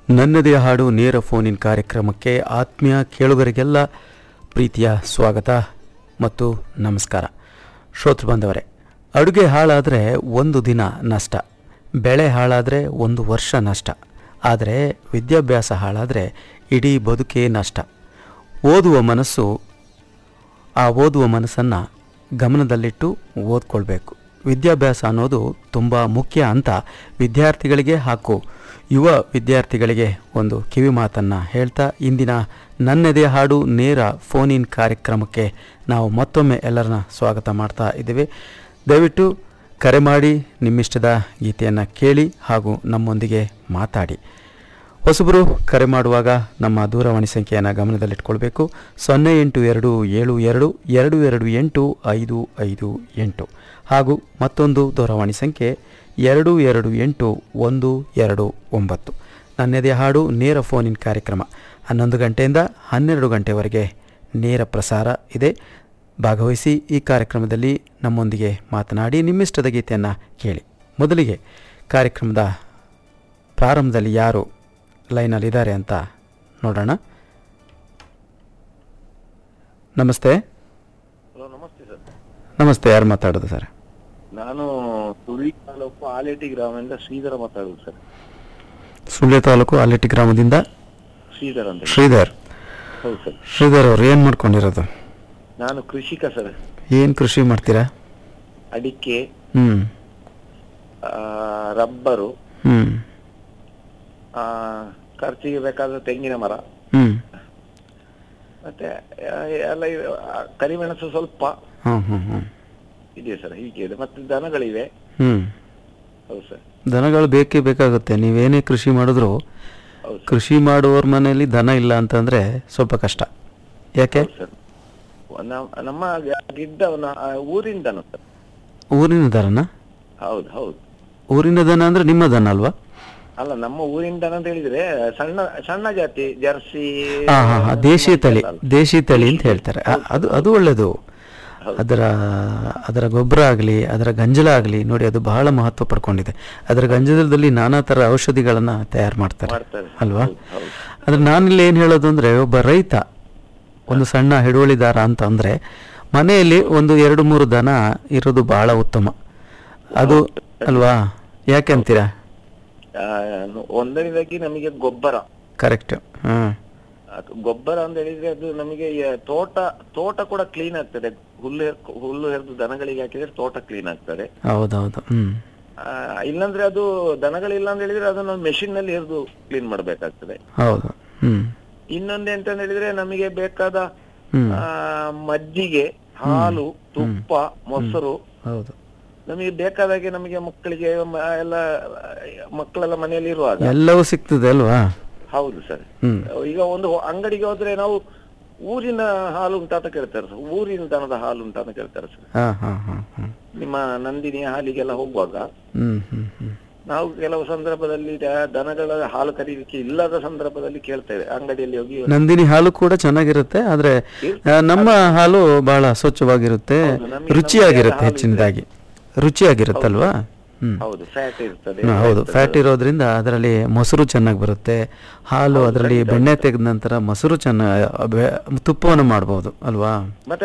ನನ್ನದೇ ಹಾಡು ನೇರ ಫೋನಿನ್ ಕಾರ್ಯಕ್ರಮಕ್ಕೆ ಆತ್ಮೀಯ ಕೇಳುಗರಿಗೆಲ್ಲ ಪ್ರೀತಿಯ ಸ್ವಾಗತ ಮತ್ತು ನಮಸ್ಕಾರ ಶ್ರೋತೃ ಬಂದವರೇ ಅಡುಗೆ ಹಾಳಾದರೆ ಒಂದು ದಿನ ನಷ್ಟ ಬೆಳೆ ಹಾಳಾದರೆ ಒಂದು ವರ್ಷ ನಷ್ಟ ಆದರೆ ವಿದ್ಯಾಭ್ಯಾಸ ಹಾಳಾದರೆ ಇಡೀ ಬದುಕೇ ನಷ್ಟ ಓದುವ ಮನಸ್ಸು ಆ ಓದುವ ಮನಸ್ಸನ್ನು ಗಮನದಲ್ಲಿಟ್ಟು ಓದ್ಕೊಳ್ಬೇಕು ವಿದ್ಯಾಭ್ಯಾಸ ಅನ್ನೋದು ತುಂಬ ಮುಖ್ಯ ಅಂತ ವಿದ್ಯಾರ್ಥಿಗಳಿಗೆ ಹಾಗೂ ಯುವ ವಿದ್ಯಾರ್ಥಿಗಳಿಗೆ ಒಂದು ಕಿವಿ ಮಾತನ್ನು ಹೇಳ್ತಾ ಇಂದಿನ ನನ್ನೆದೆ ಹಾಡು ನೇರ ಫೋನ್ ಇನ್ ಕಾರ್ಯಕ್ರಮಕ್ಕೆ ನಾವು ಮತ್ತೊಮ್ಮೆ ಎಲ್ಲರನ್ನ ಸ್ವಾಗತ ಮಾಡ್ತಾ ಇದ್ದೇವೆ ದಯವಿಟ್ಟು ಕರೆ ಮಾಡಿ ನಿಮ್ಮಿಷ್ಟದ ಗೀತೆಯನ್ನು ಕೇಳಿ ಹಾಗೂ ನಮ್ಮೊಂದಿಗೆ ಮಾತಾಡಿ ಹೊಸಬರು ಕರೆ ಮಾಡುವಾಗ ನಮ್ಮ ದೂರವಾಣಿ ಸಂಖ್ಯೆಯನ್ನು ಗಮನದಲ್ಲಿಟ್ಕೊಳ್ಬೇಕು ಸೊನ್ನೆ ಎಂಟು ಎರಡು ಏಳು ಎರಡು ಎರಡು ಎರಡು ಎಂಟು ಐದು ಐದು ಎಂಟು ಹಾಗೂ ಮತ್ತೊಂದು ದೂರವಾಣಿ ಸಂಖ್ಯೆ ಎರಡು ಎರಡು ಎಂಟು ಒಂದು ಎರಡು ಒಂಬತ್ತು ನನ್ನದೇ ಹಾಡು ನೇರ ಫೋನ್ ಇನ್ ಕಾರ್ಯಕ್ರಮ ಹನ್ನೊಂದು ಗಂಟೆಯಿಂದ ಹನ್ನೆರಡು ಗಂಟೆವರೆಗೆ ನೇರ ಪ್ರಸಾರ ಇದೆ ಭಾಗವಹಿಸಿ ಈ ಕಾರ್ಯಕ್ರಮದಲ್ಲಿ ನಮ್ಮೊಂದಿಗೆ ಮಾತನಾಡಿ ನಿಮ್ಮಿಷ್ಟದ ಗೀತೆಯನ್ನು ಕೇಳಿ ಮೊದಲಿಗೆ ಕಾರ್ಯಕ್ರಮದ ಪ್ರಾರಂಭದಲ್ಲಿ ಯಾರು ಲೈನಲ್ಲಿದ್ದಾರೆ ಅಂತ ನೋಡೋಣ ನಮಸ್ತೆ ಹಲೋ ನಮಸ್ತೆ ಸರ್ ನಮಸ್ತೆ ಯಾರು ಮಾತಾಡೋದು ಸರ್ ನಾನು ಸುಳ್ಳಿ ತಾಲೂಕು ಆಲೇಟಿ ಗ್ರಾಮದಿಂದ ಶ್ರೀಧರ ಮಾತಾಡುದು ಸರ್ ಸುಳ್ಯ ತಾಲೂಕು ಅಲ್ಲಿಟ್ಟಿ ಗ್ರಾಮದಿಂದ ಶ್ರೀಧರ್ ಅಂತ ಶ್ರೀಧರ್ ಹೌದು ಸರ್ ಶ್ರೀಧರ್ ಅವ್ರು ಏನು ಮಾಡ್ಕೊಂಡಿರೋದು ನಾನು ಕೃಷಿಕ ಸರ್ ಏನು ಕೃಷಿ ಮಾಡ್ತೀರಾ ಅಡಿಕೆ ಹ್ಞೂ ಆ, ರಬ್ಬರು ಹ್ಞೂ ಆ, ಖರ್ಚಿಗೆ ಬೇಕಾದ ತೆಂಗಿನ ಮರ ಹ್ಞೂ ಮತ್ತೆ ಆ, ಎಲ್ಲ ಇದೆ. ಆ, ಕರಿಮೆಣಸು ಸ್ವಲ್ಪ ಹಾಂ ಹ್ಞೂ ಹ್ಞೂ ಇದೆ ಸರ್ ಹೀಗೆ ಇದೆ ಮತ್ತೆ ದನಗಳಿವೆ ಹ್ಞೂ ಹೌದು ಸರ್ ದನಗಳು ಬೇಕೇ ಬೇಕಾಗುತ್ತೆ ನೀವೇನೇ ಕೃಷಿ ಮಾಡಿದ್ರು ಹೌದು ಸರ್ ಕೃಷಿ ಮಾಡುವವ್ರ ಮನೆಯಲ್ಲಿ ದನ ಇಲ್ಲ ಅಂತಂದರೆ ಸ್ವಲ್ಪ ಕಷ್ಟ ಯಾಕೆ ಹೌದು ಸರ್ ನಮ್ಮ- ನಮ್ಮ ಗಿಡ್ಡ ನ- ಆ, ಊರಿನ ದನ ಸರ್ ಊರಿನ ದನನ ಹೌದು ಹೌದು ಊರಿನ ದನ ಅಂದರೆ ನಿಮ್ಮ ದನ ಅಲ್ವಾ ಅಲ್ಲ ನಮ್ಮ ಊರಿನ ದನ ಅಂತ ಹೇಳಿದ್ರೆ ಸಣ್ಣ ಸಣ್ಣ ಜಾತಿ ಜರ್ಸಿ ಹಾ ಹಾ ಹಾ ದೇಶಿ ತಳಿ ದೇಶಿ ತಳಿ ಅಂತ ಹೇಳ್ತಾರೆ ಆ, ಅದು ಅದು ಒಳ್ಳೆಯದು ಅದರ ಅದರ ಗೊಬ್ಬರ ಆಗಲಿ ಅದರ ಗಂಜಲ ಆಗಲಿ ನೋಡಿ ಅದು ಬಹಳ ಮಹತ್ವ ಪಡ್ಕೊಂಡಿದೆ ಅದರ ಗಂಜಲದಲ್ಲಿ ನಾನಾ ಥರ ಔಷಧಿಗಳನ್ನು ತಯಾರು ಮಾಡ್ತಾರೆ ಮಾಡ್ತಾರೆ ಅಲ್ವಾ ಹೌದು, ಹೌದು. ಆದರೆ ನಾನಿಲ್ಲಿ ಏನು ಹೇಳೋದು ಅಂದರೆ ಒಬ್ಬ ರೈತ ಒಂದು ಸಣ್ಣ ಹಿಡುವಳಿದಾರ ಅಂತ ಅಂದರೆ ಮನೆಯಲ್ಲಿ ಒಂದು ಎರಡು ಮೂರು ದನ ಇರೋದು ಬಹಳ ಉತ್ತಮ ಅದು ಅಲ್ವಾ ಯಾಕೆ ಅಂತೀರಾ ಆ, ಒಂದನೇದಾಗಿ ನಮಗೆ ಗೊಬ್ಬರ ಕರೆಕ್ಟ್ ಹಾಂ ಅದು ಗೊಬ್ಬರ ಅಂತ ಹೇಳಿದ್ರೆ ಅದು ನಮಗೆ ಯ- ತೋಟ ತೋಟ ಕೂಡ ಕ್ಲೀನ್ ಆಗ್ತದೆ ಹುಲ್ಲು ಹೆರ್- ಹುಲ್ಲು ಹೆರೆದು ದನಗಳಿಗೆ ಹಾಕಿದ್ರೆ ತೋಟ ಕ್ಲೀನ್ ಆಗ್ತದೆ ಹೌದೌದು ಹ್ಞೂ ಆ, ಇಲ್ಲಾಂದ್ರೆ ಅದು ದನಗಳಿಲ್ಲ ಅಂತ ಹೇಳಿದ್ರೆ ಅದನ್ನು ಮೆಷಿನ್ ನಲ್ಲಿ ಹೆರೆದು ಕ್ಲೀನ್ ಮಾಡಬೇಕಾಗ್ತದೆ ಹೌದು ಹ್ಞೂ ಇನ್ನೊಂದು ಎಂತ ಅಂತ ಹೇಳಿದ್ರೆ ನಮಗೆ ಬೇಕಾದ ಹ್ಮ್. ಆ, ಮಜ್ಜಿಗೆ ಹಾಲು ತುಪ್ಪ ಮೊಸರು ಹೌದು ನಮಗೆ ಬೇಕಾದಾಗೆ ನಮಗೆ ಮಕ್ಕಳಿಗೆ ಮ- ಎಲ್ಲ ಮಕ್ಕಳೆಲ್ಲ ಮನೆಯಲ್ಲಿ ಇರುವಾಗ ಎಲ್ಲವೂ ಸಿಗ್ತದೆ ಅಲ್ವಾ ಹೌದು ಸರ್ ಹ್ಮ್ ಈಗ ಒಂದು ಅಂಗಡಿಗೆ ಹೋದ್ರೆ ನಾವು ಊರಿನ ಹಾಲು ಉಂಟಾ ಅಂತ ಕೇಳ್ತಾರೆ ಸರ್ ಊರಿನ ದನದ ಹಾಲು ಉಂಟಾ ಅಂತ ಕೇಳ್ತಾರೆ ಸರ್ ಹಾ ಹಾ ಹಾ ಹಾ ನಿಮ್ಮ ನಂದಿನಿ ಹಾಲಿಗೆಲ್ಲ ಹೋಗುವಾಗ ಹ್ಮ್ ಹ್ಮ್ ಹ್ಮ್ ನಾವು ಕೆಲವು ಸಂದರ್ಭದಲ್ಲಿ ದ- ದನಗಳ ಹಾಲು ಕರೀಲಿಕ್ಕೆ ಇಲ್ಲದ ಸಂದರ್ಭದಲ್ಲಿ ಕೇಳ್ತೇವೆ ಅಂಗಡಿಯಲ್ಲಿ ಹೋಗಿ ನಂದಿನಿ ಹಾಲು ಕೂಡ ಚೆನ್ನಾಗಿರುತ್ತೆ ಆದ್ರೆ ಆ, ನಮ್ಮ ಹಾಲು ಬಹಳ ಸ್ವಚ್ಛವಾಗಿರುತ್ತೆ ಹೌದು, ನಮಗೆ ರುಚಿಯಾಗಿರುತ್ತೆ ನಮ್ಮ ಹೆಚ್ಚಿನದಾಗಿ ರುಚಿಯಾಗಿರುತ್ತಲ್ವಾ ಹ್ಮ್ ಹೌದು ಫ್ಯಾಟ್ ಇರ್ತದೆ ಹ್ಮ್, ಹೌದು ಫ್ಯಾಟ್ ಇರೋದ್ರಿಂದ ಅದರಲ್ಲಿ ಮೊಸರು ಚೆನ್ನಾಗಿ ಬರುತ್ತೆ ಹಾಲು ಅದರಲ್ಲಿ ಬೆಣ್ಣೆ ತೆಗೆದ ನಂತರ ಮೊಸರು ಚೆನ್ನಾಗಿ ತುಪ್ಪವನ್ನು ಮಾಡ್ಬೋದು ಅಲ್ವಾ ಮತ್ತೆ